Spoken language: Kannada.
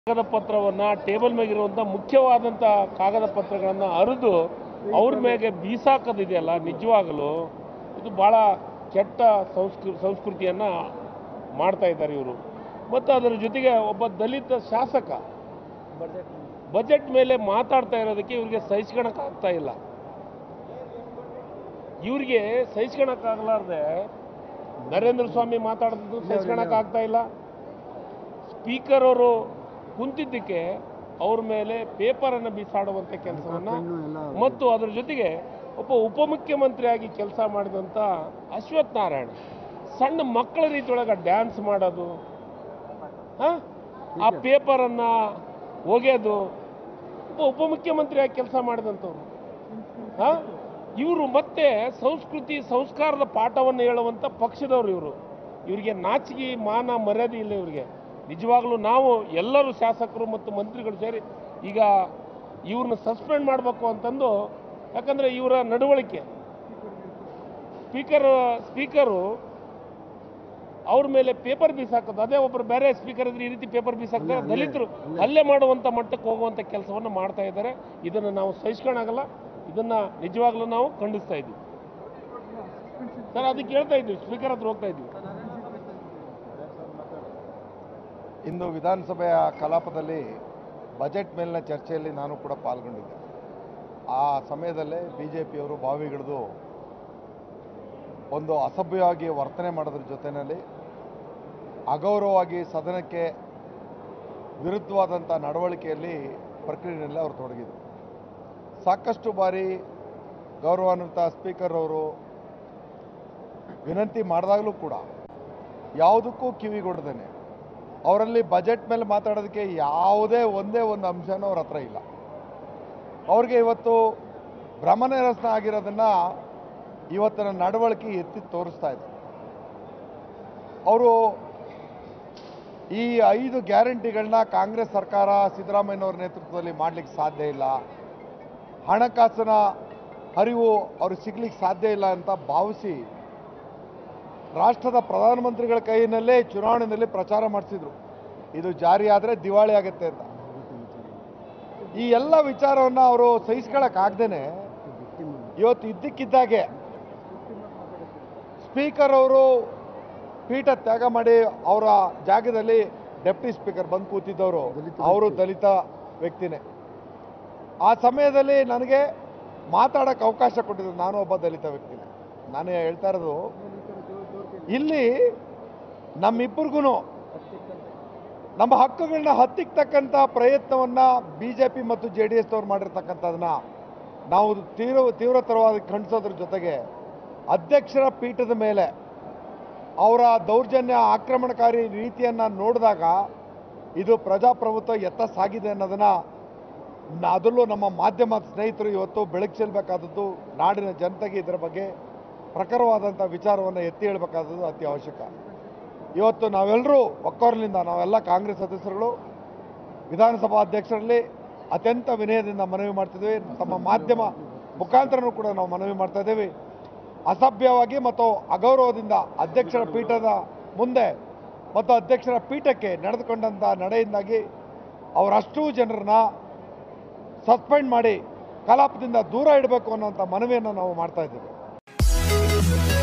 ಕಾಗದ ಪತ್ರವನ್ನು ಟೇಬಲ್ ಮೇಗಿರುವಂಥ ಮುಖ್ಯವಾದಂಥ ಕಾಗದ ಪತ್ರಗಳನ್ನು ಅರಿದು ಅವ್ರ ಮೇಲೆ ಬೀಸಾಕೋದಿದೆಯಲ್ಲ ನಿಜವಾಗಲೂ ಇದು ಭಾಳ ಕೆಟ್ಟ ಸಂಸ್ಕೃ ಸಂಸ್ಕೃತಿಯನ್ನು ಮಾಡ್ತಾ ಇದ್ದಾರೆ ಇವರು ಮತ್ತು ಅದರ ಜೊತೆಗೆ ಒಬ್ಬ ದಲಿತ ಶಾಸಕ ಬಜೆಟ್ ಮೇಲೆ ಮಾತಾಡ್ತಾ ಇರೋದಕ್ಕೆ ಇವ್ರಿಗೆ ಸಹಿಸ್ಕೊಳಕ್ಕಾಗ್ತಾ ಇಲ್ಲ ಇವ್ರಿಗೆ ಸಹಿಸ್ಕೊಳಕ್ಕಾಗಲಾರ್ದೆ ನರೇಂದ್ರ ಸ್ವಾಮಿ ಮಾತಾಡೋದು ಸಹಿಸ್ಕೊಳಕ್ಕಾಗ್ತಾ ಇಲ್ಲ ಸ್ಪೀಕರ್ ಅವರು ಕುಂತಿದ್ದಕ್ಕೆ ಅವ್ರ ಮೇಲೆ ಪೇಪರನ್ನು ಬಿಸಾಡುವಂಥ ಕೆಲಸವನ್ನು ಮತ್ತು ಅದರ ಜೊತೆಗೆ ಒಬ್ಬ ಉಪಮುಖ್ಯಮಂತ್ರಿಯಾಗಿ ಕೆಲಸ ಮಾಡಿದಂಥ ಅಶ್ವಥ್ ನಾರಾಯಣ ಸಣ್ಣ ಮಕ್ಕಳ ರೀತಿಯೊಳಗೆ ಡ್ಯಾನ್ಸ್ ಮಾಡೋದು ಹಾಂ ಆ ಪೇಪರನ್ನು ಒಗೆಯೋದು ಒಬ್ಬ ಉಪಮುಖ್ಯಮಂತ್ರಿಯಾಗಿ ಕೆಲಸ ಮಾಡಿದಂಥವ್ರು ಹಾಂ ಇವರು ಮತ್ತೆ ಸಂಸ್ಕೃತಿ ಸಂಸ್ಕಾರದ ಪಾಠವನ್ನು ಹೇಳುವಂಥ ಪಕ್ಷದವರು ಇವರು ಇವರಿಗೆ ನಾಚಿಕೆ ಮಾನ ಮರ್ಯಾದೆ ಇಲ್ಲ ಇವರಿಗೆ ನಿಜವಾಗ್ಲೂ ನಾವು ಎಲ್ಲರೂ ಶಾಸಕರು ಮತ್ತು ಮಂತ್ರಿಗಳು ಸೇರಿ ಈಗ ಇವ್ರನ್ನ ಸಸ್ಪೆಂಡ್ ಮಾಡಬೇಕು ಅಂತಂದು ಯಾಕಂದರೆ ಇವರ ನಡವಳಿಕೆ ಸ್ಪೀಕರ್ ಸ್ಪೀಕರು ಅವ್ರ ಮೇಲೆ ಪೇಪರ್ ಬೀಸಾಕೋದು ಅದೇ ಒಬ್ಬರು ಬೇರೆ ಸ್ಪೀಕರ್ ಇದ್ರೆ ಈ ರೀತಿ ಪೇಪರ್ ಬೀಸಾಕ್ತಾರೆ ದಲಿತರು ಹಲ್ಲೆ ಮಾಡುವಂಥ ಮಟ್ಟಕ್ಕೆ ಹೋಗುವಂಥ ಕೆಲಸವನ್ನು ಮಾಡ್ತಾ ಇದ್ದಾರೆ ಇದನ್ನು ನಾವು ಸಹಿಸ್ಕೊಳಾಗಲ್ಲ ಇದನ್ನು ನಿಜವಾಗ್ಲೂ ನಾವು ಖಂಡಿಸ್ತಾ ಇದ್ವಿ ಸರ್ ಅದಕ್ಕೆ ಹೇಳ್ತಾ ಇದ್ವಿ ಸ್ಪೀಕರ್ ಹತ್ರ ಹೋಗ್ತಾ ಇದ್ವಿ ಇಂದು ವಿಧಾನಸಭೆಯ ಕಲಾಪದಲ್ಲಿ ಬಜೆಟ್ ಮೇಲಿನ ಚರ್ಚೆಯಲ್ಲಿ ನಾನು ಕೂಡ ಪಾಲ್ಗೊಂಡಿದ್ದೆ ಆ ಸಮಯದಲ್ಲೇ ಬಿ ಜೆ ಪಿಯವರು ಬಾವಿಗಿಡಿದು ಒಂದು ಅಸಭ್ಯವಾಗಿ ವರ್ತನೆ ಮಾಡೋದ್ರ ಜೊತೆಯಲ್ಲಿ ಅಗೌರವವಾಗಿ ಸದನಕ್ಕೆ ವಿರುದ್ಧವಾದಂಥ ನಡವಳಿಕೆಯಲ್ಲಿ ಪ್ರಕ್ರಿಯೆಯಲ್ಲಿ ಅವರು ತೊಡಗಿದರು ಸಾಕಷ್ಟು ಬಾರಿ ಗೌರವಾನ್ವಿತ ಸ್ಪೀಕರ್ ಅವರು ವಿನಂತಿ ಮಾಡಿದಾಗಲೂ ಕೂಡ ಯಾವುದಕ್ಕೂ ಕಿವಿಗೊಡ್ದೇನೆ ಅವರಲ್ಲಿ ಬಜೆಟ್ ಮೇಲೆ ಮಾತಾಡೋದಕ್ಕೆ ಯಾವುದೇ ಒಂದೇ ಒಂದು ಅಂಶನೂ ಅವ್ರ ಹತ್ರ ಇಲ್ಲ ಅವ್ರಿಗೆ ಇವತ್ತು ಭ್ರಮನಿರಸನ ಆಗಿರೋದನ್ನ ಇವತ್ತಿನ ನಡವಳಿಕೆ ಎತ್ತಿ ತೋರಿಸ್ತಾ ಇದೆ ಅವರು ಈ ಐದು ಗ್ಯಾರಂಟಿಗಳನ್ನ ಕಾಂಗ್ರೆಸ್ ಸರ್ಕಾರ ಸಿದ್ದರಾಮಯ್ಯನವ್ರ ನೇತೃತ್ವದಲ್ಲಿ ಮಾಡಲಿಕ್ಕೆ ಸಾಧ್ಯ ಇಲ್ಲ ಹಣಕಾಸಿನ ಹರಿವು ಅವ್ರಿಗೆ ಸಿಗ್ಲಿಕ್ಕೆ ಸಾಧ್ಯ ಇಲ್ಲ ಅಂತ ಭಾವಿಸಿ ರಾಷ್ಟ್ರದ ಪ್ರಧಾನಮಂತ್ರಿಗಳ ಕೈಯಿನಲ್ಲೇ ಚುನಾವಣೆಯಲ್ಲಿ ಪ್ರಚಾರ ಮಾಡಿಸಿದ್ರು ಇದು ಜಾರಿ ಆದರೆ ದಿವಾಳಿ ಆಗುತ್ತೆ ಅಂತ ಈ ಎಲ್ಲ ವಿಚಾರವನ್ನು ಅವರು ಸಹಿಸ್ಕೊಳಕ್ಕಾಗ್ದೇನೆ ಇವತ್ತು ಇದ್ದಕ್ಕಿದ್ದಾಗೆ ಸ್ಪೀಕರ್ ಅವರು ಪೀಠ ತ್ಯಾಗ ಮಾಡಿ ಅವರ ಜಾಗದಲ್ಲಿ ಡೆಪ್ಟಿ ಸ್ಪೀಕರ್ ಬಂದು ಕೂತಿದ್ದವರು ಅವರು ದಲಿತ ವ್ಯಕ್ತಿನೇ ಆ ಸಮಯದಲ್ಲಿ ನನಗೆ ಮಾತಾಡೋಕ್ಕೆ ಅವಕಾಶ ಕೊಟ್ಟಿದ್ರು ನಾನು ಒಬ್ಬ ದಲಿತ ವ್ಯಕ್ತಿನೇ ನಾನು ಹೇಳ್ತಾ ಇರೋದು ಇಲ್ಲಿ ನಮ್ಮಿಬ್ಬರಿಗೂ ನಮ್ಮ ಹಕ್ಕುಗಳನ್ನ ಹತ್ತಿಕ್ತಕ್ಕಂಥ ಪ್ರಯತ್ನವನ್ನು ಬಿ ಜೆ ಪಿ ಮತ್ತು ಜೆ ಡಿ ಎಸ್ನವ್ರು ಮಾಡಿರ್ತಕ್ಕಂಥದನ್ನ ನಾವು ತೀವ್ರ ತೀವ್ರತರವಾಗಿ ಖಂಡಿಸೋದ್ರ ಜೊತೆಗೆ ಅಧ್ಯಕ್ಷರ ಪೀಠದ ಮೇಲೆ ಅವರ ದೌರ್ಜನ್ಯ ಆಕ್ರಮಣಕಾರಿ ರೀತಿಯನ್ನು ನೋಡಿದಾಗ ಇದು ಪ್ರಜಾಪ್ರಭುತ್ವ ಎತ್ತ ಸಾಗಿದೆ ಅನ್ನೋದನ್ನು ನ- ಅದರಲ್ಲೂ ನಮ್ಮ ಮಾಧ್ಯಮ ಸ್ನೇಹಿತರು ಇವತ್ತು ಬೆಳಕು ಚೆಲ್ಲಬೇಕಾದದ್ದು ನಾಡಿನ ಜನತೆಗೆ ಇದರ ಬಗ್ಗೆ ಪ್ರಖರವಾದಂಥ ವಿಚಾರವನ್ನು ಎತ್ತಿ ಹೇಳಬೇಕಾದದ್ದು ಅತಿ ಅವಶ್ಯಕ ಇವತ್ತು ನಾವೆಲ್ಲರೂ ಒಕ್ಕೊರಲಿಂದ ನಾವೆಲ್ಲ ಕಾಂಗ್ರೆಸ್ ಸದಸ್ಯರುಗಳು ವಿಧಾನಸಭಾ ಅಧ್ಯಕ್ಷರಲ್ಲಿ ಅತ್ಯಂತ ವಿನಯದಿಂದ ಮನವಿ ಮಾಡ್ತಿದ್ದೀವಿ ತಮ್ಮ ಮಾಧ್ಯಮ ಮುಖಾಂತರನೂ ಕೂಡ ನಾವು ಮನವಿ ಮಾಡ್ತಾ ಇದ್ದೀವಿ ಅಸಭ್ಯವಾಗಿ ಮತ್ತು ಅಗೌರವದಿಂದ ಅಧ್ಯಕ್ಷರ ಪೀಠದ ಮುಂದೆ ಮತ್ತು ಅಧ್ಯಕ್ಷರ ಪೀಠಕ್ಕೆ ನಡೆದುಕೊಂಡಂಥ ನಡೆಯಿಂದಾಗಿ ಅವರಷ್ಟೂ ಜನರನ್ನ ಸಸ್ಪೆಂಡ್ ಮಾಡಿ ಕಲಾಪದಿಂದ ದೂರ ಇಡಬೇಕು ಅನ್ನೋಂಥ ಮನವಿಯನ್ನು ನಾವು ಮಾಡ್ತಾ ಇದ್ದೀವಿ